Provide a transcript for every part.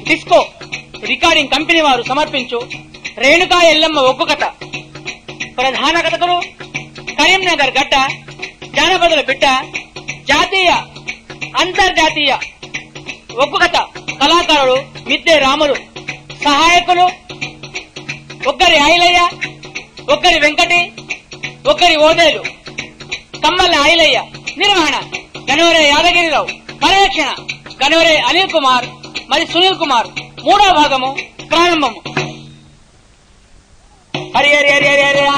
Disco recording company వారు సమర్పించు రేణుకా ఎల్లమ్మ ఒగ్గు కథ ప్రధాన కథకులు కరీంనగర్ గడ్డ జానపదుల బిడ్డ జాతీయ అంతర్జాతీయ ఒగ్గు కథ కళాకారుడు మిద్దె రాములు సహాయకులు ఒక్కరి ఐలయ్య ఒక్కరి వెంకటి ఒక్కరి ఓదేలు కమ్మల ఐలయ్య నిర్వహణ గనవరే యాదగిరిరావు పర్యవేక్షణ గనవరే అనిల్ కుమార్ మరి సునీల్ కుమార్ మూడో భాగము ప్రారంభము హరి హరి హరి హరి హరి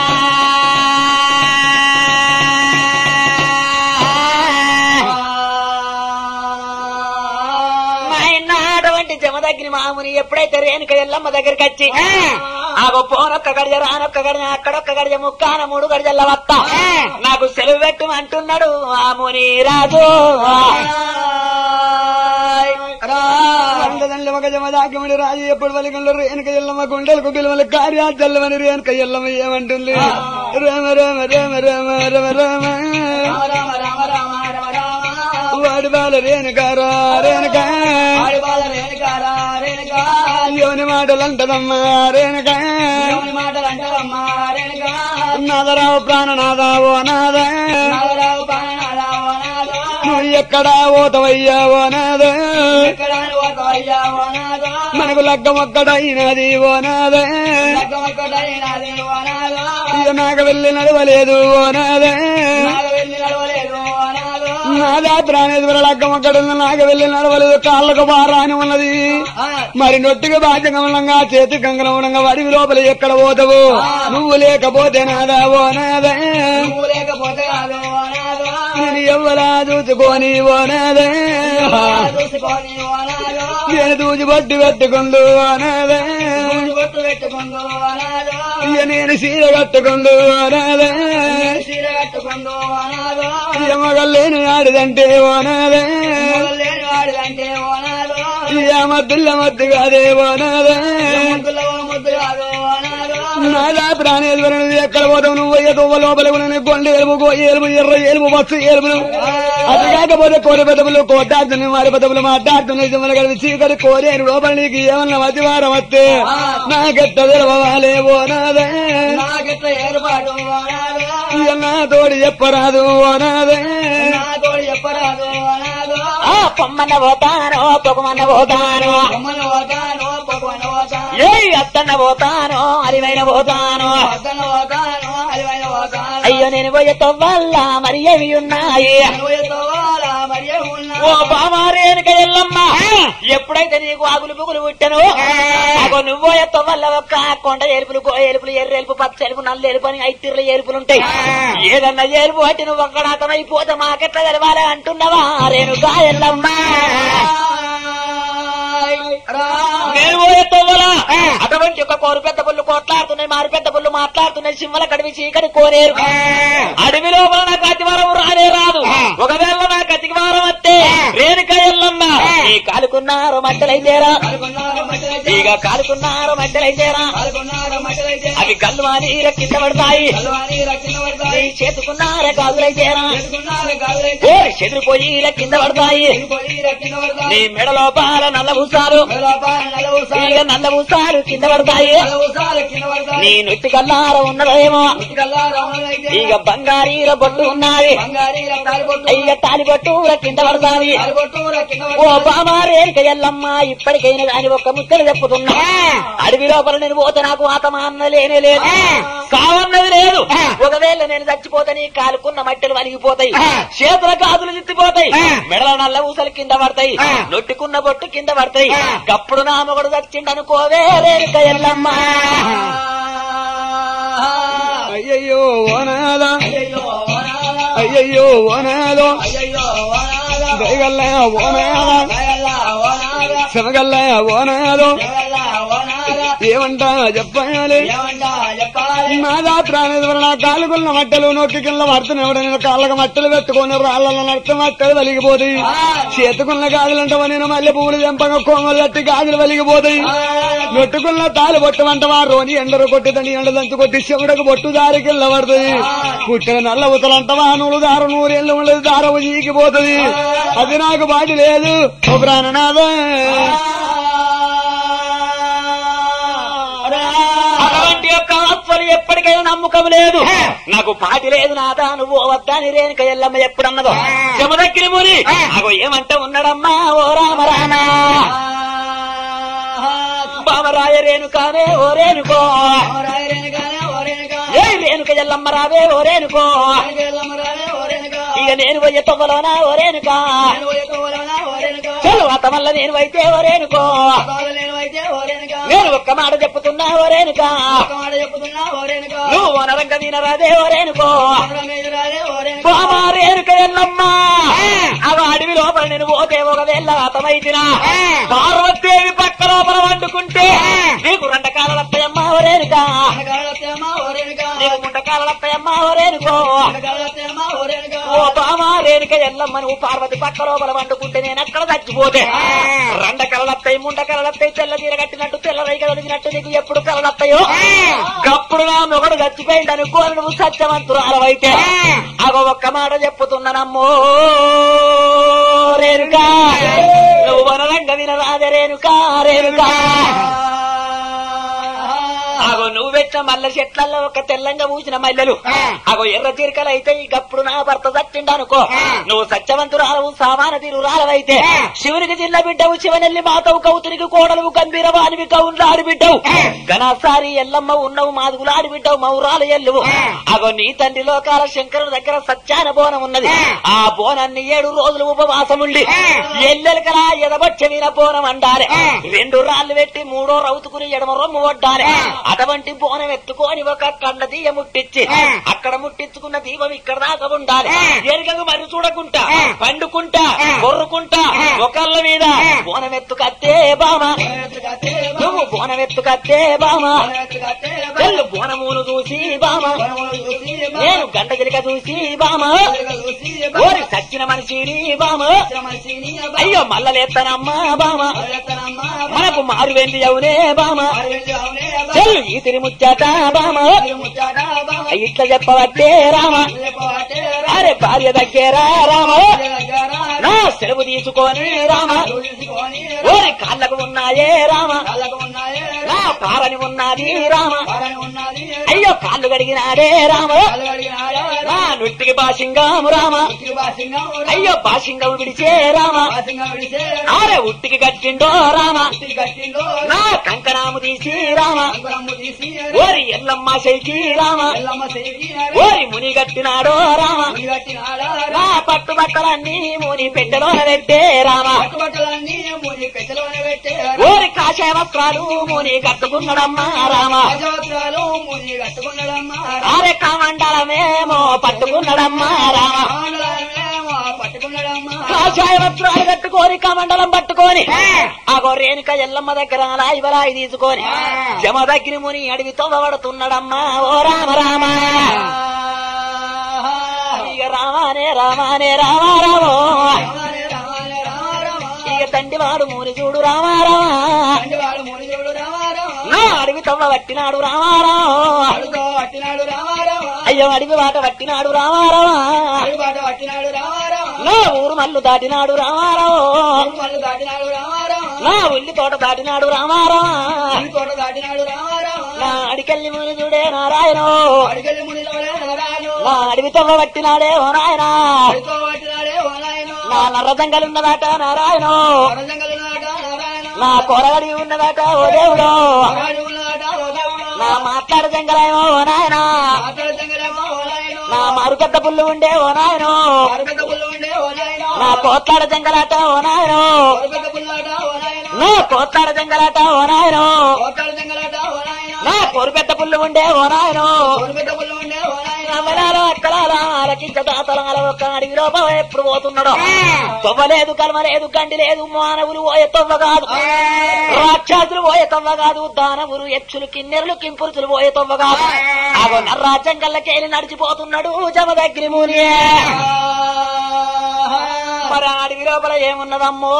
నాయన అటువంటి జమదగ్ని మాముని ఎప్పుడైతే రేణుక ఎల్లమ్మ దగ్గరికి వచ్చి ఆగో పోనొక్క గడిజ రానొక్క గడిజ అక్కడొక్క గడిజ ముక్కాన మూడు గడిజల్ల వత్త నాకు సెలవు పెట్టు అంటున్నాడు ఆ ముని రాజు అండదండ ఒక జమదాకమడి రాజు ఎప్పుడు వలిగంలో రేణుక ఎల్లమ్మ గుండెలకు పిలువల కార్యాచల్లమని రేణుక ఎల్లమ్మ ఏమంటుంది రామ రామ రామ రామ రామ రామ వాడి బాల రేణుక రా రేణుక యోని మాటలు అంటదమ్మా రేణుక నాదరావు ప్రాణనాథ ఓ నాద నువ్వు ఎక్కడా ఓతవయ్యా ఓ నాద మనకు లగ్గం ఒక్కడైనది ఓ నాద ఇక నాకు వెళ్ళి నడవలేదు ఓ నాద నాదా ప్రాణేశ్వర లగ్గం ఒక్కడు నాకు వెళ్ళి నడవలేదు కాళ్ళకు భారాని ఉన్నది మరి నొట్టిగా బాధ్యంగా చేతి కంగనమునంగా వడివి లోపల ఎక్కడ పోతావు నువ్వు లేకపోతే నాదా ఓ నాదా లేకపోతే కాదు అనాథ. నేను ఎవ్వరా చూసుకోని ఓ నాదా చూసుకొని అనాథ. నేను దూచి పట్టి పెట్టుకుందు ఓ నాదా బొట్టు పెట్టుకుందు అనాథ. ఇక నేను సీర కట్టుకుందు ఓ నాదా చీర కట్టుకుందు అనాథ. ఇక మగల్లేని ఆడిదంటే ఓ నాదా మొదలేని వాడిదంటే అనాథ. ఇక మద్దుల మద్దు కాదే ఓ నాదా ముద్దులో ముద్దు కాదు అనాథ. నాదా ప్రాణేశ్వర నువ్వు ఎక్కడ పోతావు నువ్వు అయ్యే తువ్వ లోపల కూడా నీ కొండ ఎలుపు గో ఎలుపు ఎర్ర ఎలుపు బస్సు ఎలుపులు అది కాకపోతే కోరి పెదవులు కోటాడుతున్నాయి మారి పెదవులు మాట్లాడుతున్నాయి సింహలు కలిపి చీకటి కోరేరు లోపల నీకు ఏమన్నా మతివారం వస్తే నాకెట్ట తెలవాలే ఓ నాదే నాకెట్ల ఏర్పాటు అనాథ. ఇక నా తోడి చెప్పరాదు ఓ నాదే నా తోడు చెప్పరాదు అనాథ. ఆ పొమ్మన్న పోతాను పొగమన్న పోతాను బొమ్మను పోతాను పొగవను పోతాను ఏ అత్తన్న పోతాను అలివైన పోతాను పక్కన పోతాను అలివైన పోతాను అయ్యో నేను పోయే వల్ల మరి ఏమి ఉన్నాయి అనుభవించవాలా మరియ ఉన్నా ఓ బామారేనుక ఎల్లమ్మ ఎప్పుడైతే నీకు ఆగులు బుగులు పుట్టను అగో నువ్వో ఎత్త వల్ల ఒక్క కొండ ఏలుపులు గో ఏలుపులు ఎర్ర ఎలుపు పచ్చ ఎలుపు నల్ల ఎలుపు అని ఐతిర్ల ఏలుపులు ఉంటాయి ఏదన్నా ఏలుపు పట్టి నువ్వు ఒక్కడాతమైపోతే మాకెట్లా తెలవాలి అంటున్నావా రేణుకా ఎల్లమ్మ నేను పోయే తవ్వలా అటువంటి ఒక కోరు పెద్ద పుల్లు కొట్లాడుతున్నాయి మారు పెద్ద పుల్లు మాట్లాడుతున్నాయి సింహల కడివి చీకటి కోరేరు అడవి లోపల నాకు అతివారం రానే రాదు ఒకవేళ నాకు అతివారం వస్తే రేణుక ఎల్లమ్మ ఈ కాలుకున్నారు మట్టలైతేరా ఇక కాలుకున్నారు మట్టలైతేరా అవి గల్లు అని కింద పడతాయి నీ చేతుకున్నార గాజులైతేరా ఓ చెదిరిపోయి ఇలా కింద పడతాయి నీ మెడ లోపాల నల్ల భూసాలు ఇక నల్ల భూసాలు కింద పడతాయి నీ నొత్తి కల్లార ఉన్నదేమో ఇక బంగారీల బొట్టు ఉన్నది ఇక తాలిబొట్టు కింద పడతాది ఓ బామారేక ఎల్లమ్మ ఇప్పటికైనా దాని ఒక్క ముచ్చట చెప్పుతున్నా అడవి లోపల నేను పోతే నాకు ఆతమా అన్న లేనే లేదు కావన్నది లేదు ఒకవేళ నేను చచ్చిపోతే నీ కాలుకున్న మట్టెలు వలిగిపోతాయి చేతుల గాజులు చిత్తిపోతాయి మెడల నల్ల ఊసలు కింద పడతాయి నొట్టుకున్న బొట్టు కింద పడతాయి గప్పుడు నా మొగడు చచ్చిండనుకోవే రేణుక ఎల్లమ్మ అయ్యయ్యో ఓ నాదా అయ్యయ్యో ఓ నాదో దయగల్ల ఓ నాదా శమగల్ల ఓ నాదో ఏమంటా చెప్పాలి నాదా ప్రాణేశ్వర నా కాలుకున్న మట్టలు నొక్కి కింద పడుతున్నాడు నేను కాళ్ళకు మట్టలు పెట్టుకుని రాళ్ళ నడితే మట్టలు వలిగిపోతాయి చేతుకున్న గాజులంటే నేను మల్లె పువ్వులు చెంపగా కోమలు కట్టి గాజులు వలిగిపోతాయి నొట్టుకున్న తాలు పొట్టమంటవా రోని ఎండరు కొట్టి తండి ఎండ దంచు కొట్టి శివుడకు బొట్టు దారి కింద పడుతుంది పుట్టిన నల్ల ఉతలంటవా నూలు దారు నూరేళ్ళు ఉండదు దారవు చీకిపోతుంది అది నాకు బాటి లేదు ఓ ప్రాణనాథ కోటి యొక్క ఆత్మలు ఎప్పటికైనా నమ్మకం లేదు నాకు పాటి లేదు నాదా నువ్వు వద్దని రేణుక ఎల్లమ్మ ఎప్పుడన్నదో జమదక్కిరి ముని అగో ఏమంటే ఉన్నాడమ్మా ఓ రామ రామ బామరాయ రేణుకానే ఓ రేణుకో ఏ రేణుక ఎల్లమ్మ రావే ఓ రేణుకో ఇక నేను పోయే తొవ్వలోనా ఓ రేణుక చలు అత వల్ల నేను అయితే ఓ రేణుకో నేను ఒక్క మాట చెప్పుతున్నా ఓ రేణుక నువ్వు వనరంగ వినరాదే ఓ రేణుకో బామా రేణుక ఎల్లమ్మ అవ అడవి లోపల నేను పోతే ఒకవేళ అతమైతినా పార్వతీదేవి పక్క లోపల వండుకుంటే నీకు రెండు కాలాలు వస్తాయమ్మా ఓ రేణుక నీకు ముండ కాలాలు వస్తాయమ్మా ఓ రేణుకో ఓ బామా రేణుక ఎల్లమ్మ నువ్వు పార్వతి పక్క లోపల వండుకుంటే నేను అక్కడ చచ్చిపోతే రెండ కలలత్తాయి ముండ కలలత్తాయి తెల్ల తీర కట్టినట్టు తెల్ల రైక తొడిగినట్టు నీకు ఎప్పుడు కలలత్తాయో అప్పుడు నా మొగడు చచ్చిపోయింది అనుకో నువ్వు సత్యవంతురాలవైతే అగో ఒక్క మాట చెప్పుతున్నానమ్మో రేణుకా నువ్వు వనరంగ వినరాదే రేణుకా రేణుకా అగో నువ్వు పెట్టిన మల్ల చెట్లలో ఒక తెల్లంగా పూసిన మల్లెలు అగో ఎర్ర తీరికలు అయితే ఇకప్పుడు నా భర్త చచ్చిండు అనుకో నువ్వు సత్యవంతురాలవు సామాన తీరురాలవైతే శివునికి చిన్న బిడ్డవు శివనెల్లి మాతవు కౌతునికి కోడలు గంభీరవానివి కౌన్లు ఆడిబిడ్డవు ఘనసారి ఎల్లమ్మ ఉన్నవు మాదుగులు ఆడిబిడ్డవు మౌరాలు ఎల్లువు అగో నీ తండ్రి లోకాల శంకరుని దగ్గర సత్యాన బోనం ఉన్నది ఆ బోనాన్ని ఏడు రోజులు ఉపవాసముండి ఎల్లెలకలా ఎదబొచ్చమిన బోనం అండాలి రెండు రాళ్ళు పెట్టి మూడో రౌతుకుని ఎడమ రొమ్ము వడ్డాలి అటువంటి బోనం ఎత్తుకొని ఒక కండ దీయ ముట్టించి అక్కడ ముట్టించుకున్న దీపం ఇక్కడ దాకా ఉండాలి ఎరుగకు మరి చూడకుంటా పండుకుంటా కొర్రుకుంటా ఒకళ్ళ మీద బోనం ఎత్తుకత్తే బామ నువ్వు బోనం ఎత్తుకత్తే బామ తెల్లు బోనమును చూసి బామ నేను గంట గిలిక చూసి బామ ఓరి సచ్చిన మనిషిని బామ అయ్యో మల్లలేత్తనమ్మా బామ మనకు మారు వెండి అవునే బామ చెల్లు ఈ తిరి ముచ్చట బామ ఇట్లా చెప్పవట్టే రామ అరే భార్య దగ్గర రామ నా సెలవు తీసుకొని రామ ఓరి కాళ్ళకు ఉన్నాయే రామ నా పారని ఉన్నది రామ అయ్యో కాళ్ళు కడిగినాడే రామ నా నుట్టికి బాసింగాము రామ అయ్యో బాసింగం విడిచే రామ ఆరే ఉట్టికి కట్టిండో రామ నా కంకణాము తీసి రామ ఓరి ఎల్లమ్మ శైకి రామ ఓరి ముని కట్టినాడో రామ నా పట్టు బట్టలన్నీ ముని పెట్టెలో పెట్టే రామ ఓరి కాషాయ వస్త్రాలు ముని కట్టుకున్నాడమ్మా రామ ఆరే కామండలమేమో పట్టుకున్నాడమ్మా రామ కాషాయ వస్త్రాలు కట్టుకొని కమండలం పట్టుకొని ఆ రేణుక ఎల్లమ్మ దగ్గర లాయి బలాయి తీసుకొని జమదగ్ని ముని అడివి తొవ్వబడుతున్నాడమ్మా ఓ రామ రామ ఇక రామానే రామానే రామా రామో ఇక తండ్రి వాడు ముని చూడు రామా రామా నా అడవి తవ్వ పట్టినాడు రామారావు అయ్యో అడవి వాట పట్టినాడు రామారావా నా ఊరు మల్లు దాటినాడు రామారావు నా ఉల్లి తోట దాటినాడు రామారావా నా అడికెళ్ళి ముని చూడే నారాయణ నా అడవి తవ్వ పట్టినాడే ఓ నాయన నా నర్రదంగలు ఉన్నదాట నారాయణ నా కొరగడి ఉన్నదాట ఓ దేవుడు నా మాట్లాడు జంగలేమో ఓ నాయన నా మరుగద్ద పుల్లు ఉండే ఓ నాయన నా కోట్లాడ జంగలాట ఓ నాయన నా కోట్లాడ జంగలాట ఓ నాయన నా కొరుపెద్ద పుల్లు ఉండే ఓ నాయన అమ్మలారా అక్కలారా ఆలకించ దాతలాల ఒక్క అడిగి లోపల ఎప్పుడు పోతున్నాడో తొవ్వలేదు కలమలేదు గండి లేదు మానవులు పోయే తొవ్వ కాదు రాక్షసులు పోయే తొవ్వ కాదు దానవులు యక్షులు కిన్నెరులు కింపురుచులు పోయే తొవ్వ కాదు అగో నర్రాజ్యం గల్లకేలి నడిచిపోతున్నాడు జమదగ్ని ముని మరి ఆ అడవి లోపల ఏమున్నదమ్మో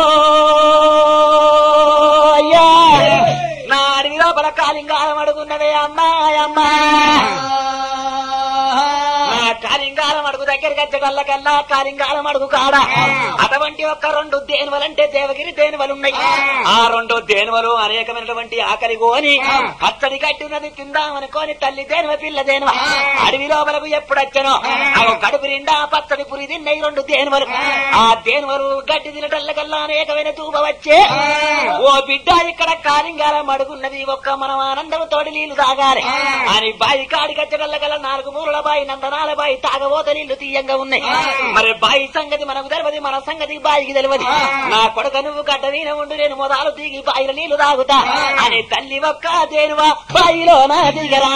అయ్యా నా అడవి లోపల కాలింగాలం అడుగున్నదే అమ్మా అమ్మా నా కాలింగ కాలం అడుగు దగ్గరికి వచ్చగల్లకల్లా కాలింగాలం అడుగు కాడ అటువంటి ఒక రెండు దేనువలంటే దేవగిరి దేనువలు ఉన్నాయి ఆ రెండు దేనువలు అనేకమైనటువంటి ఆకలి కోని పచ్చడి కట్టి ఉన్నది తిందామనుకోని తల్లి దేనువ పిల్ల దేనువ అడవి లోపలకు ఎప్పుడు వచ్చానో అవి కడుపు నిండా పచ్చడి పురి తిన్నాయి రెండు దేనువలు ఆ దేనువలు గడ్డి తినటల్లకల్లా అనేకమైన తూప వచ్చే ఓ బిడ్డ ఇక్కడ కాలింగాలం అడుగున్నది ఒక్క మనం ఆనందం తోడి నీళ్లు తాగాలి అని బాయి కాడి కచ్చగల్లగల నాలుగు మూరల బాయి నందనాల బాయి తాగబోత నీళ్లు తీయంగా ఉన్నాయి మరి బాయి సంగతి మనకు తెలియదు మన సంగతి బాయికి తెలియదు నా కొడుక నువ్వు గడ్డ వీణ ఉండు నేను మొదలు దిగి బాయిల నీళ్లు తాగుతా అని తల్లి ఒక్క దేనువా బాయిలో నా దిగరా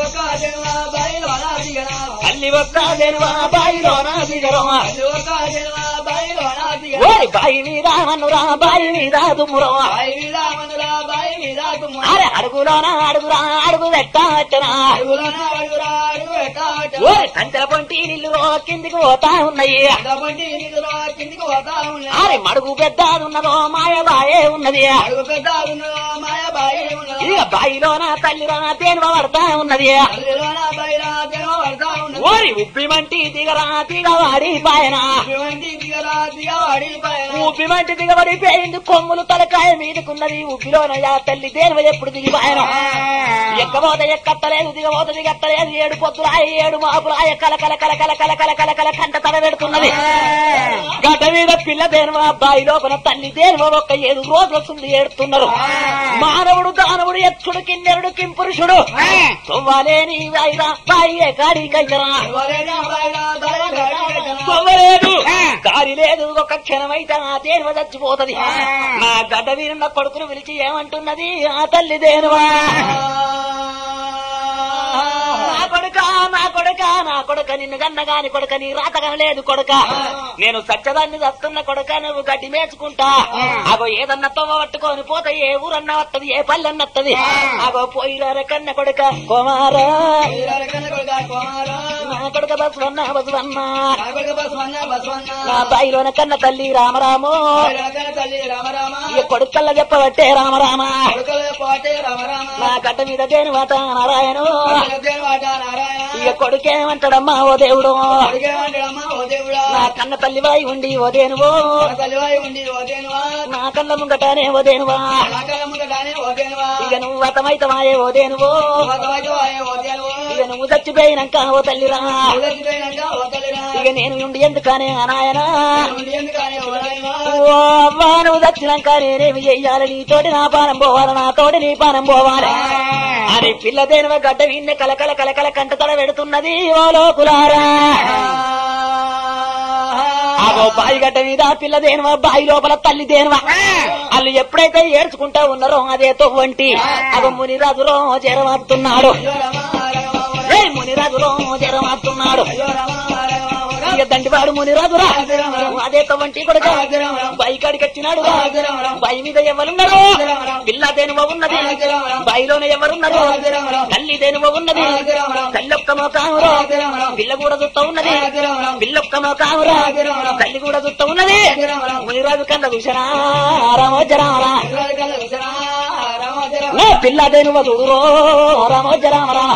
తల్లి ఒక్క దేనువా బాయిలో నా దిగరా ఓరి బాయి మీద మన్నురా బాయి మీద దుమ్మురా అరే అడుగులోనా అడుగురా అడుగు పెట్టనా ఓరి సంచల పొంటి నీళ్లు రో కిందికి పోతా ఉన్నాయి అరే మడుగు పెద్ద ఉన్నదో మాయ బాయే ఉన్నది ఇక బాయిలోన తల్లిలోన తేనువ పడతా ఉన్నది ఓరి ఉబ్బిమంటి దిగరా దిగవాడి పాయన ఉబ్బిమంటి దిగబడి పేయింది కొమ్ములు తలకాయ మీదకున్నది ఉబ్బిలోన యా తల్లి దేనివ ఎప్పుడు దిగి పాయన ఎక్కబోత ఎక్కత్తలేదు దిగబోత దిగత్తలేదు ఏడు పొద్దులాయ ఏడు మాపులాయ కల కల కల కల కల కల కల కల కంట తల పెడుతున్నది గడ్డ మీద పిల్ల దేనివ అబ్బాయి లోపల తల్లి దేనివ ఒక్క ఏడు రోజులు వస్తుంది ఏడుతున్నారు మానవుడు దానవుడు ఎత్తుడు కిన్నెరుడు కింపురుషుడు తొవ్వలేని వైరా బాయే కాడి కైతరా తొవ్వలేదు దారి లేదు ఒక క్షణమైతే ఆ దేనివ చచ్చిపోతది నా గడ్డ వీరున్న కొడుకును పిలిచి ఏమంటున్నది ఆ తల్లి దేనువా నా కొడుక నా కొడుక నా కొడుక నిన్ను గన్న గాని కొడుక నీ రాతగన లేదు కొడుక నేను సత్యదాన్ని చస్తున్న కొడుక నువ్వు గడ్డి మేచుకుంటా అగో ఏదన్నా తవ్వ పట్టుకొని పోతే ఏ ఊరన్నా వత్తది ఏ పల్లెన్న వత్తది అగో పోయిరార కన్న కొడుక కుమారా నా కొడుక బస్వన్న బస్వన్న నా బాయిలోన కన్న తల్లి రామరాము ఇక కొడుకల్లా చెప్పబట్టే రామరామ నా గడ్డ మీద దేని మాట నారాయణ ఇక కొడుకేమంటాడమ్మా ఓ దేవుడు నా కన్న తల్లి వాయి ఉండి ఓ దేనువో నా కళ్ళ ముంగటానే ఓ దేనువా ఇక నువ్వు వతమైతమాయే ఓ దేనువో ఇక నువ్వు చచ్చిపోయినాక ఓ తల్లిరా ఇక నేను ఉండి ఎందుకనే నాయనా ఓ అవ్వా నువ్వు చచ్చినాక నేనేమి చెయ్యాలి నీతోటి నా పానం పోవాలి నాతోటి నీ పానం పోవాలి అని పిల్లదేనువ గడ్డ విన్న కలకల కలకల కంట తల పెడుతున్నది ఓ లోకులారా అగో బాయి గడ్డ మీద పిల్లదేనువ బాయి లోపల తల్లి దేనువ వాళ్ళు ఎప్పుడైతే ఏడ్చుకుంటా ఉన్నారో అదే తొవ్వంటి అగో మునిరాజులో జరమాడుతున్నాడు ఏయ్ మునిరాజులో జరమాడుతున్నాడు ఇక దండివాడు మునిరాజురా అదే తొవ్వంటి కొడుక బాయి కాడికి వచ్చినాడు బాయి మీద ఎవరున్నారు పిల్ల దేనువ ఉన్నది బాయిలోనే ఎవరున్నారు తల్లి దేనువ ఉన్నది తల్లొక్క మోకామురా పిల్ల కూడా చుట్ట ఉన్నది పిల్లొక్క మోకామురా తల్లి కూడా చుట్ట ఉన్నది మునిరాజు కన్న చూసరా రామోజరామరా నా పిల్ల దేనువ చూడురో రామోజరామరా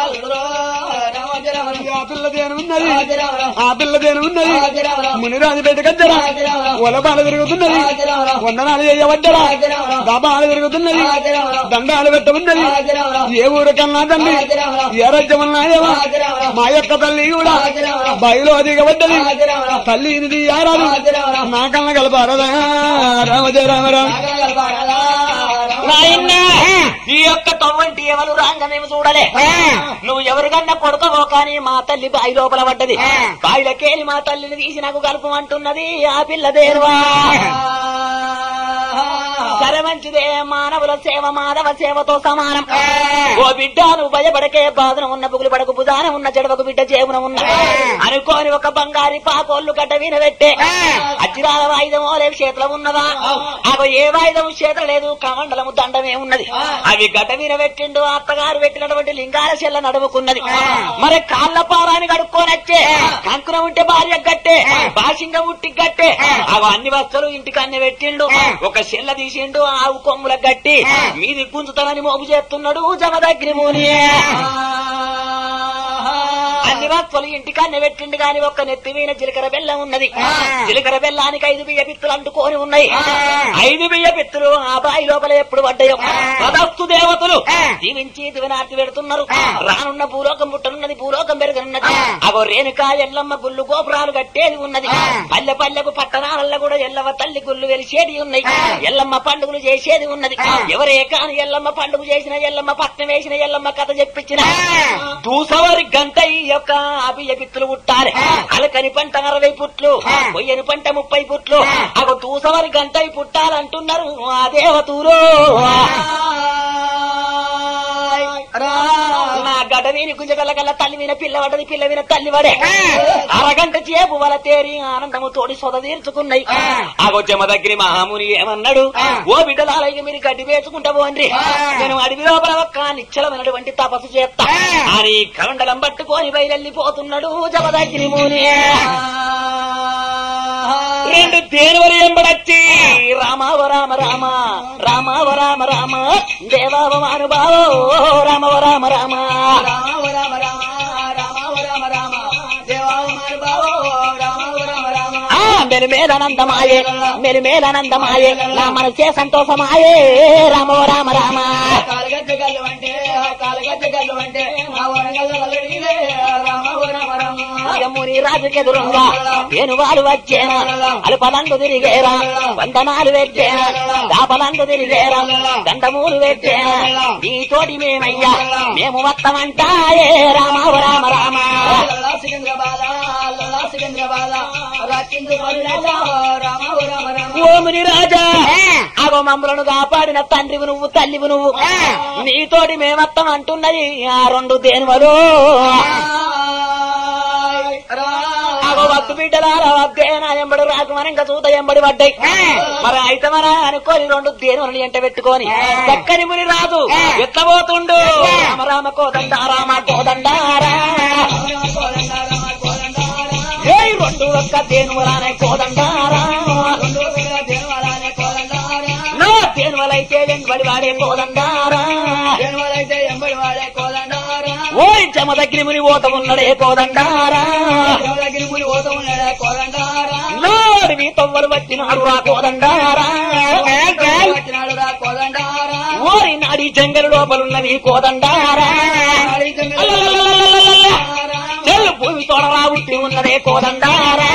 ఆ పిల్లదేను ఉన్నది ఆ పిల్లదేను ఉన్నది మునిరాజు బయట కద్దరా ఒలబాలు తిరుగుతున్నది వందనాలు చేయవద్దరా దాబాలు తిరుగుతున్నది దండాలు పెట్టమున్నది ఏ ఊరు కన్నా తండ్రి ఏ రాజ్యమన్నాయవా మా యొక్క తల్లి కూడా బయలో దిగబడ్డది తల్లి ఇది యారాదు నా కన్నా కలపారదా రామజయ రామరామ నాయన ఈ యొక్క తొవ్వంటి ఎవరు రాంగనేమి చూడలే నువ్వు ఎవరికన్నా కొడుకవో కానీ మా తల్లి బాయి లోపల పడ్డది బాయిలకేలి మా తల్లిని తీసి నాకు కలుపమంటున్నది ఆ పిల్ల దేవా సరే మంచిదే మానవుల సేవ మాధవ సేవతో సమానం ఓ బిడ్డ నువ్వు భయపడకే బాధన ఉన్న బుగులు పడకు బుధాన ఉన్న చెడవకు బిడ్డ చేవున ఉన్న అనుకోని ఒక బంగారి పాకోళ్ళు గడ్డ వినబెట్టే అచ్చిరాల వాయిదమో లేదు చేతిలో ఉన్నదా అగో ఏ వాయిదము చేతులు లేదు కమండలము దండమే ఉన్నది అవి గడ్డ వినబెట్టిండు అత్తగారు పెట్టినటువంటి లింగాల చెల్ల నడుముకున్నది మరి కాళ్ళ పారాన్ని కడుక్కొని వచ్చే కంకున ఉంటే భార్య గట్టే బాసింగ ఉట్టి గట్టే అవి అన్ని వస్తువులు ఇంటికి అన్ని పెట్టిండు ఒక చెల్ల తీసిండు ఆవు కొమ్ముల గట్టి మీది గుంజుతానని మోపు చేస్తున్నాడు జమదగ్ని ముని అన్ని వస్తువులు ఇంటికాన్నే పెట్టిండు గాని ఒక్క నెత్తి మీద జీలకర్ర బెల్లం ఉన్నది జీలకర్ర బెల్లానికి ఐదు బియ్య పిత్తులు అంటుకొని ఉన్నాయి ఐదు బియ్య పిత్తులు ఆ బాయి లోపల ఎప్పుడు పడ్డాయో పదస్తు దేవతలు జీవించి దివనార్తి పెడుతున్నారు రానున్న భూలోకం పుట్టనున్నది భూలోకం పెరగనున్నది అగో రేణుక ఎల్లమ్మ గుళ్ళు గోపురాలు కట్టేది ఉన్నది పల్లె పల్లెకు పట్టణాలలో కూడా ఎల్లమ్మ తల్లి గుళ్ళు వెలిసేది ఉన్నాయి ఎల్లమ్మ పండుగలు చేసేది ఉన్నది ఎవరే కాని ఎల్లమ్మ పండుగ చేసిన ఎల్లమ్మ పట్నం వేసిన ఎల్లమ్మ కథ చెప్పించిన దూసవారి గంట ఈ యొక్క అభియ పిత్తులు పుట్టాలి అలకని పంట అరవై పుట్లు పొయ్యని పంట ముప్పై పుట్లు అగో దూసవారి గంట పుట్టాలంటున్నారు ఆ దేవతూరు నా గడ్డ వీని గుంజగల గల్ల తల్లి విన పిల్లవడది పిల్ల విన తల్లి వడే అరగంట చేపు వల తేరి ఆనందము తోడి సొద తీర్చుకున్నాయి ఆగో జమ దగ్గర మహాముని ఏమన్నాడు ఓ బిడ్డలాలయ్య మీరు గడ్డి వేసుకుంటా పోండి నేను అడవి లోపల ఒక్క నిశ్చలమైనటువంటి తపస్సు చేస్తా అని కండలం పట్టుకొని బయలెళ్ళిపోతున్నాడు జమ దగ్గర ముని రెండు తేనువరి ఎంబడచ్చి రామావ రామ రామ రామావ రామ రామ దేవావ మానుభావో రామవ రామ రామ ఆ మెలిమేలనందమాయే మెలిమేలనందమాయే నా మనసే సంతోషమాయే రామవ రామ రామ యముని రాజుకెదురుగా నేను వాళ్ళు వచ్చేనా అల్పలందు తిరిగేరా వందనాలు పెట్టేనా దాపలందు తిరిగేరా గంధమూలు పెట్టేనా నీతోటి మేమయ్యా మేము వస్తామంటాయే రామ రామ రామ ఓముని రాజా అగో మమ్మలను కాపాడిన తండ్రివి నువ్వు తల్లివి నువ్వు నీతోటి మేమత్తం అంటున్నది ఆ రెండు దేనువలు అగో వద్దు బిడ్డలారా వద్దేనా ఎంబడి రాకమని ఇంకా చూత ఎంబడి పడ్డాయి మరి అయితే మన అనుకోని రెండు దేనువలు ఎంట పెట్టుకొని చక్కని ముని రాజు ఎత్తబోతుండు రామ రామ కోదండ రామ కోదండారా ఏయ్ రెండు ఒక్క దేనువలానే కోదండారా నా దేనువలైతే వెంబడి వాడే కోదండారా ఓయ్ జమ దగ్గర ముని ఓత ఉన్నడే కోదండారా నాడు మీ తొవ్వలు వచ్చినాడు రా కోదండారా ఓరి నాడి జంగలు లోపలున్నది కోదండారా అల్లల్లల్లల్లల్లల్ల. చెల్లు భూమి తోడరా ఉట్టి ఉన్నదే కోదండారా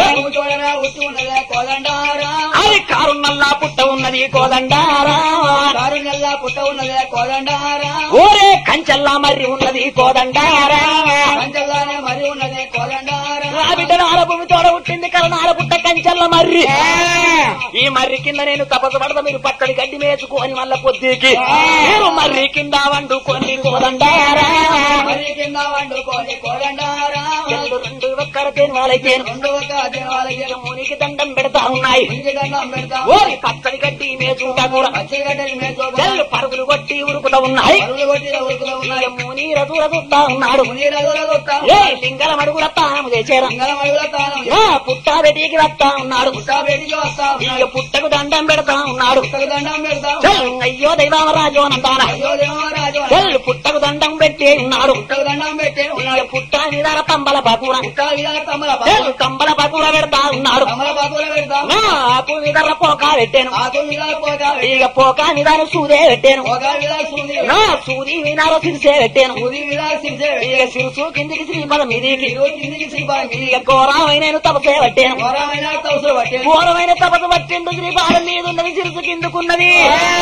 అది కారు నల్లా పుట్ట ఉన్నది కోదండారా పుట్ట ఉన్నదే కోదండారా ఓరే కంచెల్లా మర్రి ఉన్నది కోదండారా పంచల్లానే మరి ఉన్నదే కోదండారా నా బిడ్డ నాల భూమి తోడ పుట్టింది కరణాల పుట్ట కంచెల్ల మర్రి ఈ మర్రి కింద నేను తపస్సు పడతా మీరు పచ్చడి గడ్డి మేచుకొని మళ్ళా పొద్దుకి మీరు మర్రి కింద వండుకొని కోదండారా మరి కింద వండుకోని కోదండారా చెల్లు రెండు ఒక్కర తేనువాలైతే రెండు ఒక దినవాళ్ళకి మునికి దండం పెడతా ఉన్నాయి ఇంటి దండం పెడతా ఓరి పచ్చడి గడ్డి మేచుంటా కూడా పచ్చిగడ్డలు మేతో చెల్లు పరుగులు కొట్టి ఉరుకుతా ఉన్నాయి పరుగులు కొట్టిన ఉరుకులో ఉన్నాయి ముని రతుల చూస్తా ఉన్నాడు మునీరగుల కొత్త ఏ లింగల మడుగుల తాము చేశారు మంగళ మడుగుల తానం ఏ పుట్టారెడ్డికి వస్తా ఉన్నాడు పుట్టా బయటికి వస్తా ఇక పుట్టకు దండం పెడతా ఉన్నాడు పుట్టకు దండం పెడతా చెల్ అయ్యో దైవామరాజు అనంతాన అయ్యో దేవరాజు చెల్ పుట్టకు దండం పెట్టి ఉన్నాడు పుట్టకు దండం పెట్టి ఇక ఉన్నాడు పుట్ట మీద తంబల పకూర పుట్టా విధాన తమ్మల చెల్ కంబల పకూర పెడతా ఉన్నాడు తమ్మల బాతుల పెడతా నా ఆకు మీద పోక పెట్టాను ఆకు విధాన పోగా ఇక పోక మీద సూదే పెట్టాను పోగా విధాన సూది నా సూది వినారో సిరిసే పెట్టాను సూది విధాన సిరిసే ఇక సిరుసు కిందికి శ్రీపద మీదికి ఈరోజు కిందికి శ్రీపాది ఇక ఘోరమైన తపసే పెట్టాను ఘోరమైన తవసలు పట్టే ఘోరమైన తపత పట్టిండు శ్రీపాదం మీద ఉన్నది సిరుసు కిందుకున్నది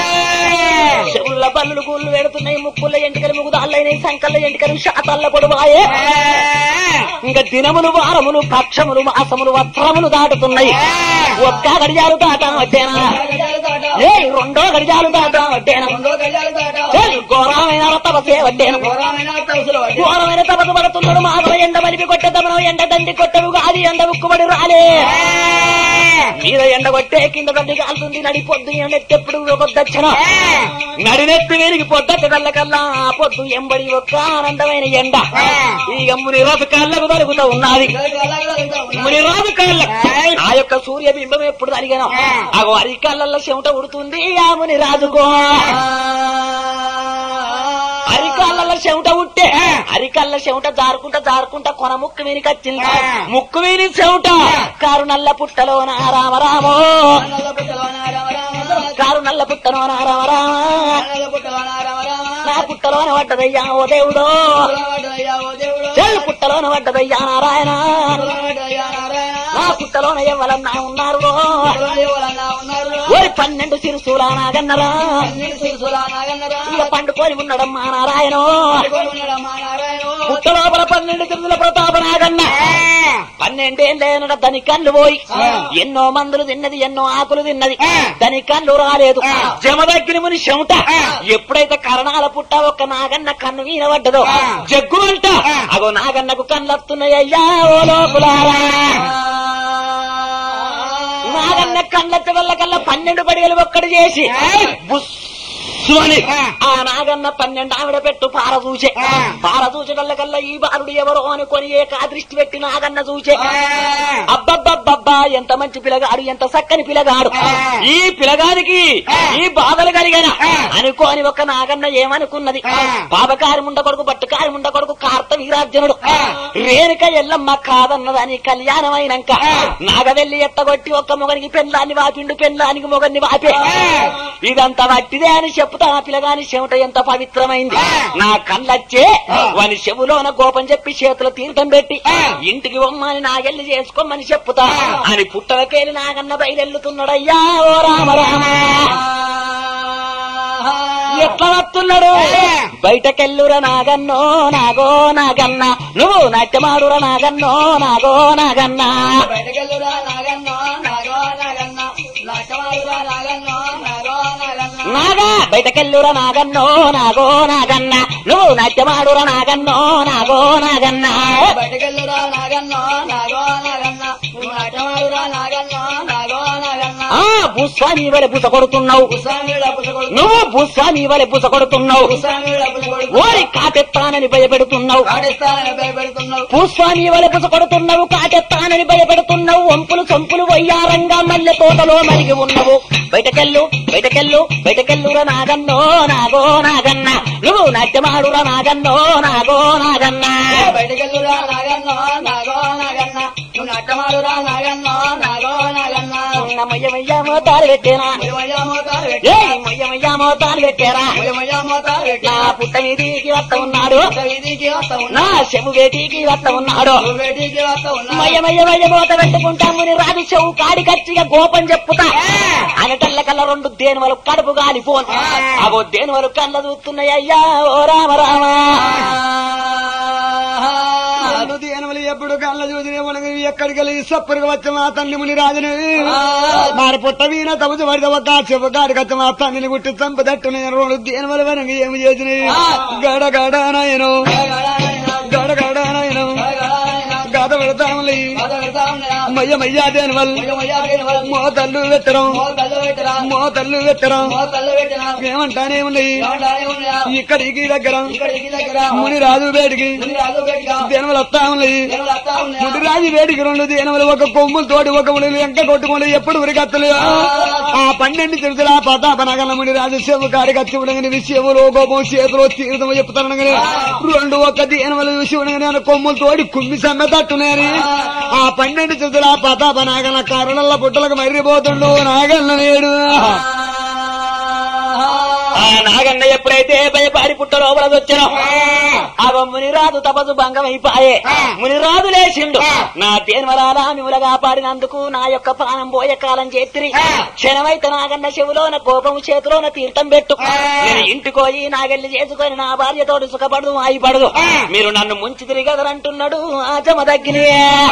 చెవుల పల్లులు కూళ్ళు పెడుతున్నాయి ముక్కుల ఎంటికలు ముగుదాళ్ళైనాయి సంకల్ల ఎంటికలు శాతల్ల పొడువాయే ఇంకా దినములు వారములు పక్షములు మాసములు వస్త్రములు దాటుతున్నాయి ఒక్క గడియాలు దాటా వచ్చేనా గడియాలు దాట ఏ రెండో గడియాలు దాటా వచ్చేనా రెండో గడియాలు దాట ఘోరమైన తపసే వడ్డాను ఘోరమైన తవసలు పట్టే ఘోరమైన తపత పడుతున్నాడు మాధవ ఎండ మలిపి కొట్టే తమనం ఎండ దండి కొట్టవు కాది ఎండ ఉక్కుబడి రాలే మీద ఎండ కొట్టే కింద దండి కాలుతుంది నడి పొద్దు ఎండెప్పుడు పొద్దచ్చిన నడినెత్తి వేరికి పొద్దట్టు కళ్ళకల్లా ఆ పొద్దు ఎంబడి ఒక్క ఆనందమైన ఎండ ఈ ముని రాజు కాళ్ళకు దొరుకుతూ ఉన్నది ముని రాజు కాళ్ళ ఆ యొక్క సూర్యబింబం ఎప్పుడు తరిగాను ఆ వారి కళ్ళల్లో చెమట ఉడుతుంది ఆ ముని రాజుకో అరికాళ్ళ చెమట ఉట్టే అరికాళ్ళ చెమట జారుకుంటా జారుకుంటా కొన ముక్కు వీనికి వచ్చింది ముక్కు వీని చెమట కారు నల్ల పుట్టలోన రామరామో కారు నల్ల పుట్టలోన రామరామ నా పుట్టలోన పడ్డదయ్యా ఓ దేవుడో చెల్లు పుట్టలోన పడ్డదయ్యా నారాయణ నా పుట్టలోన ఎవరన్నా ఉన్నారు ఓరి పన్నెండు సిరుసులా నాగన్నరా ఇక పండుకొని ఉండడమ్మా నారాయణ పుట్ట లోపల పన్నెండు తిరుగుల ప్రతాప నాగన్న పన్నెండేళ్ళేనట దాని కళ్ళు పోయి ఎన్నో మందులు తిన్నది ఎన్నో ఆకులు తిన్నది దాని కళ్ళు రాలేదు జమదగ్గిని ముని చెమట ఎప్పుడైతే కరణాల పుట్ట ఒక్క నాగన్న కన్ను మీద పడ్డదో జగ్గు అంట అగో నాగన్నకు కళ్ళు వస్తున్నాయ్యా ఓ లోపులారా నాగన్న కళ్ళెత్త వల్ల కల్లా పన్నెండు పడిగలు ఒక్కటి చేసి బుస్సుమని ఆ నాగన్న పన్నెండు ఆవిడ పెట్టు పార చూసే పార చూచగల్ల కల్లా ఈ బాలుడు ఎవరో అనుకొని ఏ దృష్టి పెట్టి నాగన్న చూసే అబ్బబ్బబ్బబ్బా ఎంత మంచి పిల్లగాడు ఎంత చక్కని పిల్లగాడు ఈ పిల్లగానికి ఈ బాధలు కలిగిన అనుకోని ఒక నాగన్న ఏమనుకున్నది పాపకారి ముండ కొడుకు పట్టుకారి ముండ కొడుకు కార్త వీరార్జునుడు రేణుక ఎల్లమ్మ కాదన్నదని కళ్యాణం అయినాక నాగవెల్లి ఎత్తగొట్టి ఒక్క మొగనికి పెళ్ళాన్ని వాపిండు పెళ్ళానికి మొగన్ని వాపే ఇదంతా వట్టిదే అని చెప్తా ఆ పిల్లగాని చెమట ఎంత పవిత్రమైంది నా కళ్ళచ్చే వాని చెవులోన గోపం చెప్పి చేతుల తీర్థం పెట్టి ఇంటికి బొమ్మని నాగెల్లి చేసుకోమని చెప్పుతా అని పుట్టలకేలి నాగన్న బయలుతున్నాడయ్యా ఓ రామ రామ ఎట్లా వస్తున్నాడు బయటకెళ్ళురా నాగన్నో నాగో నాగన్న నువ్వు నాట్యమాడురా నాగన్నో నాగో నాగన్న నాగా బయటకెళ్ళురా నాగన్నో నాగో నాగన్న నువ్వు నాట్యమాడురా నాగన్నో నాగో నాగన్న ఆ భూస్వామి వలె బుస కొడుతున్నావు నువ్వు భూస్వామి వలె బుస కొడుతున్నావు ఓరి కాటెత్తానని భయపెడుతున్నావు భూస్వామి వలె బుస కొడుతున్నావు కాటెత్తానని భయపెడుతున్నావు వంపులు సొంపులు వయ్యారంగా మల్లె తోటలో మరిగి ఉన్నవు బయటకెళ్ళు బయటకెళ్ళు బయటకెళ్ళురా నాగన్నో నాగో నాగన్న నువ్వు నాట్యమాడురా నాగన్నో నాగో నాగన్న బయటకెళ్ళురా నాగన్నో నాగో నాగన్న నువ్వు నట్టమాడురా నాగన్నో నాగో నాగన్న మయ్య మయ్య మోతాలు పెట్టేనా మొయ్యమయ్యా మోతారు ఏ పెట్టా మయ్య మయ్య మోతాలు పెట్టారా మొయ్యమయ్యా మోతారు నా పెట్టా పుట్ట మీదికి వస్త ఉన్నాడు వీధికి వస్తా నా ఉన్నా చెవు వేటికి వస్త ఉన్నాడు వేటికి వస్తా ఉన్నా మయ్య మయ్య మయ్య మోత పెట్టుకుంటాముని రాజు చెవు కాడి కచ్చిగా గోపం చెప్పుతా అనటల్ల కల్ల రెండు దేనువలు కడుపు గాలిపోను అగో దేనువలు కళ్ళ చూస్తున్నాయ్యా ఓ రామ రామ నన్ను దేనవలు ఎప్పుడు కళ్ళ చూసిన మనకి ఎక్కడికి వెళ్ళి సప్పరికి వచ్చి మా తల్లి ముని రాజుని మారి పుట్ట వీణ తమచు పడితే ఒక చెప్పు కాడికి వచ్చి మా తల్లిని గుట్టి చంపదట్టు నేను రెండు దేనవల వెనక ఏమి చేసినాయి గడ గడ నాయను గడ గడ నాయను గద పెడతాములే మయ్య మయ్యా దేనవల్ మోతల్లు పెట్టడం మోతల్లు పెట్టడం ఏమంటానే ఉన్నాయి ఇక్కడికి దగ్గర ముని రాజు వేడికి దేనవలు వస్తా ఉన్నాయి ముని రాజు వేడికి రెండు దేనవలు ఒక కొమ్ములు తోటి ఒక ముని వెంక కొట్టుకుని ఎప్పుడు ఉరికత్తలు ఆ పన్నెండు తెలుసులు ఆ ప్రతాప నగల ముని రాజు శివ కాడికి వచ్చి ఉండగానే శివులు కోపం చేతిలో తీర్థం చెప్తాను రెండు ఒక్క దేనవలు చూసి ఉండగానే కొమ్ములు తోడి కుమ్మి సమ్మెతట్టున్నాయని ఆ పన్నెండు తెలుసులు ఆ ప్రతాప నాగల కరుణల్ల పుట్టలకు మర్రిపోతుండు నాగల్ల నేడు ఆ నాగన్న ఎప్పుడైతే భయపాడి పుట్ట లోపల వచ్చానో అవ మునిరాజు తపసు భంగం అయిపోయే మునిరాజు లేచిండు నా తేన్వరాలా మిముల కాపాడినందుకు నా యొక్క ప్రాణం పోయే కాలం చేతిరి క్షణమైతే నాగన్న చెవులోన కోపము చేతిలోన తీర్థం పెట్టు నేను ఇంటికోయి నాగెళ్ళి చేసుకొని నా భార్యతోటి సుఖపడదు ఆయిపడదు మీరు నన్ను ముంచి తిరిగదరంటున్నాడు ఆ జమ దగ్గరే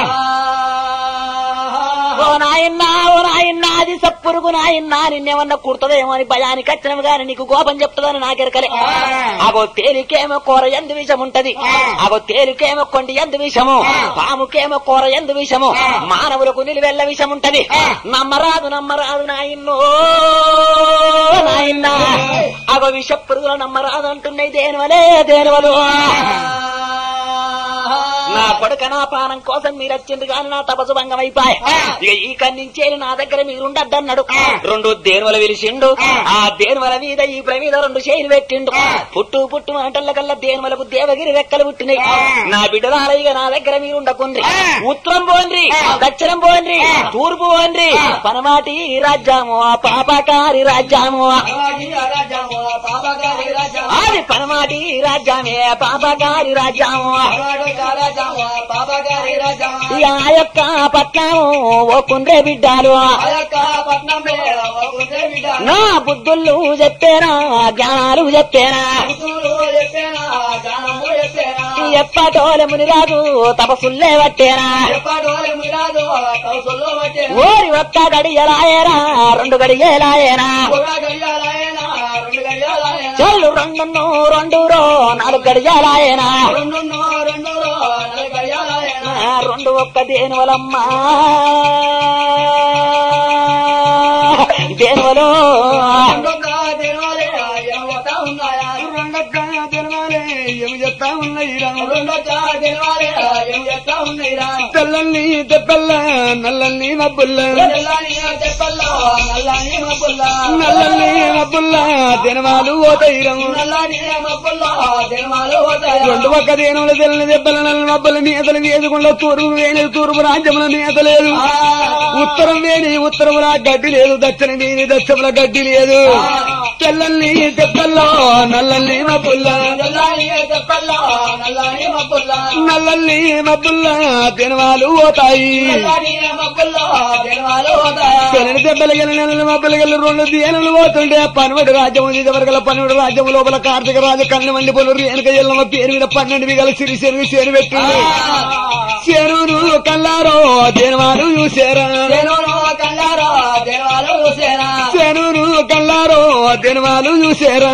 ఓ నాయన్నా ఓ నాయన్నా అది సప్పురుగు నాయన్నా నిన్నేమన్నా కుడుతుందేమో అని భయానికి వచ్చినవి గాని నీకు కోపం చెప్తుందని నాకెరకలే అగో తేలికేమో కూర ఎందు విషం ఉంటది అగో తేలికేమో కొండి ఎందు విషము పాముకేమో కూర ఎందు విషము మానవులకు నిలువెల్ల విషం ఉంటది నమ్మరాదు నమ్మరాదు నాయన్నో నాయన్నా అగో విష పురుగులు నమ్మరాదు అంటున్నాయి దేనివలే దేనివలు నా కొడుక నా పానం కోసం మీరు వచ్చింది కానీ నా తపసు భంగం అయిపోయి ఇక ఈ కన్నించే నా దగ్గర మీరుండద్దన్నాడు రెండు దేనువల విలిచిండు ఆ దేనువల మీద ఈ ప్రమీద రెండు చేయిలు పెట్టిండు పుట్టు పుట్టు మాటల కల్లా దేనువలకు దేవగిరి రెక్కలు పుట్టినాయి నా బిడ్డలాలయ్య నా దగ్గర మీరుండకుండ్రి ఉత్తరం పోండ్రి దక్షిణం పోండ్రి తూర్పు పోండ్రి పనమాటి రాజ్యాము ఆ పాపకారి రాజ్యాము అది పనమాటి రాజ్యామే పాపకారి రాజ్యాము ఈ ఆ యొక్క పట్నము ఓ కుండ్రే బిడ్డాలు నా బుద్ధుళ్ళు చెప్పేనా జ్ఞానాలు చెప్పేనా ఎప్పటోల మునిరాజు తపసుల్లే పట్టేనా ఓరి ఒక్క గడియలాయరా రెండు గడియలాయనా చెల్లు రెండు రెండు రో నాలుగు గడియలాయనా ఆ, రెండు ఒక్క దేనువలమ్మా దేనువలో రెండొక్క తెలవాలే ఏమి చెప్తా ఉన్నాయిరా తెల్లల్ని తెప్పల్ల నల్లల్ని మబ్బుల్ల నల్లల్ని మబ్బుల్ల దినమాలు ఓతయిరం రెండు ఒక్క దేనుల తెల్లని దెబ్బల నల్ల మబ్బుల నేతలు వేసుకుండా తూర్పు వేణి తూర్పు రాజ్యముల నేత లేదు ఉత్తరం వేణి ఉత్తరముల గడ్డి లేదు దక్షిణ వేణి దక్షిణముల గడ్డి లేదు తెల్లల్ని దెబ్బల్లో నల్లల్ని మబ్బుల్ల నల్లల్ని మబ్బుల్ల దినమాలు పోతాయి తెల్లని దెబ్బలు గెల నెలల మబ్బులు గెల రెండు దేనులు పోతుంటే పనివడి రాజ్యం ఉంది వరకల పనివడి రాజ్యం లోపల కార్తీక రాజు కన్ను మండి పొలు రేణుక ఎల్లమ్మ పేరు మీద పన్నెండు విగల సిరి చెరువు చేరు పెట్టింది చెరువును కల్లారో దేనివారు చూసారా చెరువును కల్లారో దేనివారు చూసారా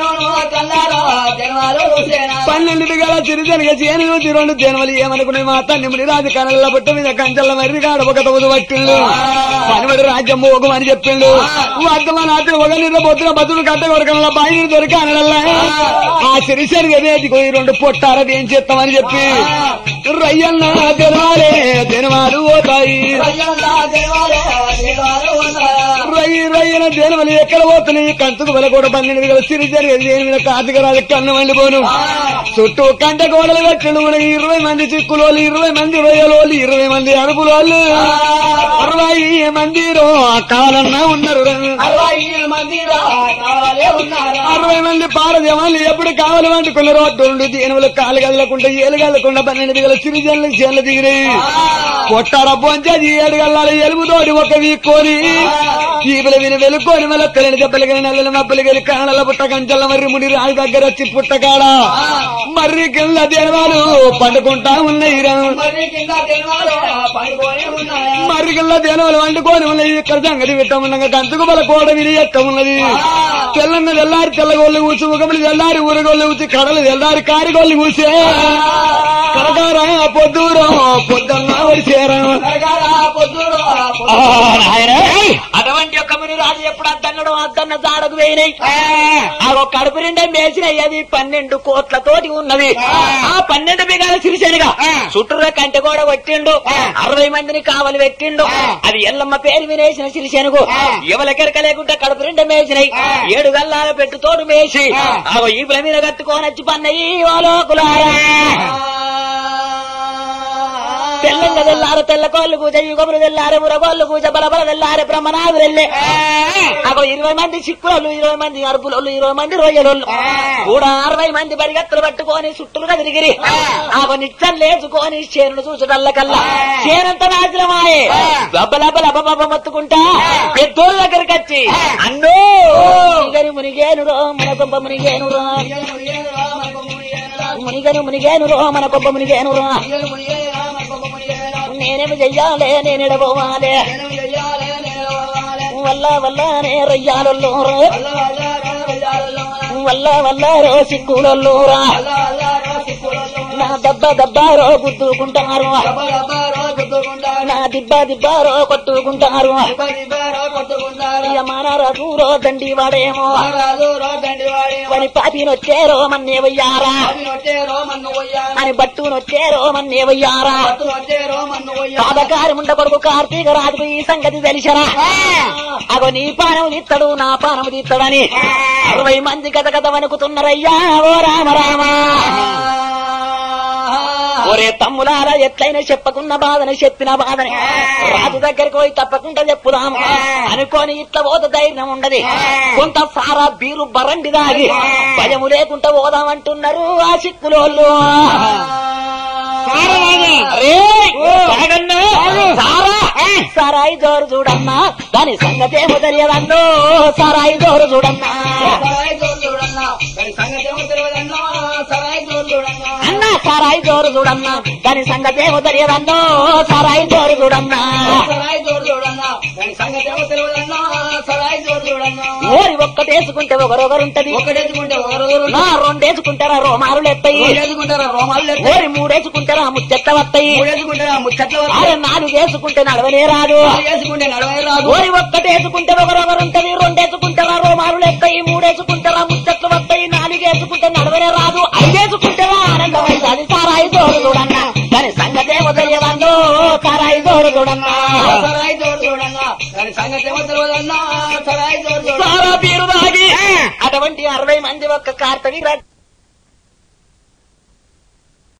పన్నెండు విగల సిరి జనగ చేను రెండు దేనవలు ఏమనుకున్నాయి మా తన్ని ముని రాజు కనల్ల పుట్ట మీద కంచెల మర్రి కాడ ఒక తొమ్మిది పట్టిండు పనివడి రాజ్యం మోగం అని చెప్పిండు వర్ధమాన అతను ఒక నిద్ర పొద్దున బతులు కట్ట కొరకనలా బాయి దొరికి అనడల్లా ఆ సిరిసరి గదేదికి ఈ రెండు పొట్టారది ఏం చేస్తామని చెప్పి రయ్యన్న తెరవాలే తెరవాలు పోతాయి రయ్యి రయ్యన దేనవలు ఎక్కడ పోతున్నాయి కంచుకు వెల కూడా పన్నెండు వేల సిరిసరి దేని మీద కార్తీక రాజు కన్ను మండిపోను చుట్టూ కంట గోడలు కట్టడు మనకి ఇరవై మంది చిక్కులోళ్ళు ఇరవై మంది రొయ్యలోళ్ళు ఇరవై మంది అరుపులోళ్ళు అరవై మంది రో కావాలన్నా ఉన్నారు అరవై మంది పారదేవాళ్ళు ఎప్పుడు కావాలి వండుకున్న రోడ్డు దేనువులు కాలు కదలకుండా ఏలు కదలకుండా పన్నెండు దిగల సిరిజన్లు చేనులు దిగినాయి కొట్టార బొంచేది ఏడు గల్లాలు ఎలుగుతోటి ఒక వీక్కొని చీపులు విని వెలుక్కొని మళ్ళీ తెల్లని దెబ్బలు గెలి నల్లని మబ్బులు గెలి కాణల పుట్ట కంచెల మర్రి ముడి రాజు దగ్గర వచ్చి పుట్టకాడ మర్రి కింద దేవాలు పండుకుంటా ఉన్నాయి రా. మర్రి కింద దేనవలు వండుకొని ఉన్నాయి ఇక్కడ సంగతి పెట్టముండగా కంచుకు బల కోడ విని ఎట్ట ఉన్నది తెల్లన్న తెల్లారి తెల్లగోళ్ళు కూర్చి ముఖములు తెల్లారి ఊరగోళ్ళు కూర్చి కడలు తెల్లారి కారిగోళ్ళు కూసే కరకార పొద్దురో పొద్దున్న వడిసేరా అటువంటి యొక్క ముని రాజు ఎప్పుడు అద్దన్నడు అద్దన్న జాడకు వేయినాయి ఆ ఒక కడుపు నిండా మేసినాయి అది పన్నెండు కోట్లతోటి ఉన్నది ఆ పన్నెండు బిగాల సిరిసెనుగా చుట్టూరా కంటె కూడా కొట్టిండు అరవై మందిని కావలి పెట్టిండు అది ఎల్లమ్మ పేరు వినేసిన సిరిసెనుగు ఎవరికెరక లేకుండా కడుపు నిండా మేసినాయి ఏడు గల్లాల పెట్టు తోడు మేసి ఆ ఈపుల మీద కట్టుకొని వచ్చి పన్నయి ఓ లోకులారా తెల్లంగా తెల్లారు తెల్ల కోళ్ళు పూజ యుగములు తెల్లారు మురగోళ్ళు పూజ బలబల తెల్లారు బ్రహ్మనాథులు వెళ్ళే అగో ఇరవై మంది చిక్కులోళ్ళు ఇరవై మంది అరుపులోళ్ళు ఇరవై మంది రొయ్యలోళ్ళు కూడా అరవై మంది బరిగత్తులు పట్టుకొని చుట్టూలుగా తిరిగిరి ఆగో నిత్యం లేచుకొని చేనును చూచడల్ల కల్లా చేనంత నాశనమాయే బబ్బలబ్బలబ్బ మొత్తుకుంటా పెద్దోళ్ళ దగ్గరికి వచ్చి అన్నో మునిగని మునిగేను రో మన కొబ్బ మునిగేను రా మునిగను మునిగేను రో మన కొబ్బ మునిగేను రా నేనేమి చెయ్యాలే నేను ఎడబోవాలే వల్ల వల్ల నే రయ్యాలలో వల్ల వల్ల రో సిక్కులలో రా నా దబ్బ దబ్బారో గుద్దుకుంటారు దెబ్బ దెబ్బ రోజు గుద్దుకుంటారు నా దిబ్బ దిబ్బారో కొట్టుకుంటారు దెబ్బ దెబ్బ రోజు కొట్టుకుంటారు ఇక మానారాజు రో దండి వాడేమో మహారాజు రోడ్డండి వాడి పని పాతినొచ్చేరో మన్నేవయ్యారా అది వచ్చేరో మన్ను పోయారు అని బట్టునొచ్చేరో మన్నేవయ్యారా పట్టు వచ్చేరో మన్ను పోయారు పాదకారి ముండ కొడుకు కార్తీక రాజుకు ఈ సంగతి తెలిసరా అగో నీ పానము తీస్తాడు నా పానము తీస్తాడని అరవై మంది గత గత వణుకుతున్నారయ్యా ఓ రామ రామ ఒరే తమ్ములారా ఎట్లయినా చెప్పకున్న బాధని చెప్పిన బాధని రాజు దగ్గరికి పోయి తప్పకుండా చెప్పుదాము అనుకోని ఇట్లా పోత ధైర్యం ఉండదు కొంత సారా బీరు బరండి దాగి భయము లేకుండా పోదామంటున్నారు ఆ చిక్కులోళ్ళు సారా సారాయి జోరు చూడమ్మా దాని సంగతేమో తెలియదన్నో సారాయి జోరు చూడమ్మా సరాయి జోరు చూడన్నా దాని సంగతి ఏమో తెలియదన్నా సరాయి జోరు చూడన్నా అన్న సారాయి జోరు చూడమ్మా దాని సంగతేమో తెలియదన్నో సారాయి జోరు చూడమ్మా సరాయి జోరు చూడన్నా దాని సంగతి ఏమో తెలియదన్నా సరాయి జోరు చూడన్నా ఓరి ఒక్కటేసుకుంటే ఒకరొకరుంటది ఒకటేసుకుంటే ఒకరు నా రెండేసుకుంటారా రోమారులు ఎత్తాయి మూడేసుకుంటారా రోమాలు లేదు ఓరి మూడేసుకుంటారా ముచ్చెత్త వస్తాయి మూడేసుకుంటారా ముచ్చట్లు ఆరు నాలుగేసుకుంటే నడవనే రాదు వేసుకుంటే నడవై రాదు ఓరి ఒక్కటేసుకుంటే ఒకరొకరుంటది రెండేసుకుంటారా రోమారులు ఎత్తాయి మూడేసుకుంటారా ముచ్చట్లు వస్తాయి నాలుగేసుకుంటే నడవనే రాదు ఐదేసుకుంటారా ఆనందమైంది అది సారాయి జోరు చూడన్నా దాని సంగతే వదిలేదండు సారాయి జోరు చూడన్నా సరాయి జోరు చూడన్నా దాని సంగతి ఏమో తెలియదన్నా సరాయి జోరు చూడన్నా సారా పీరు దాగి అటువంటి అరవై మంది ఒక్క కార్తవి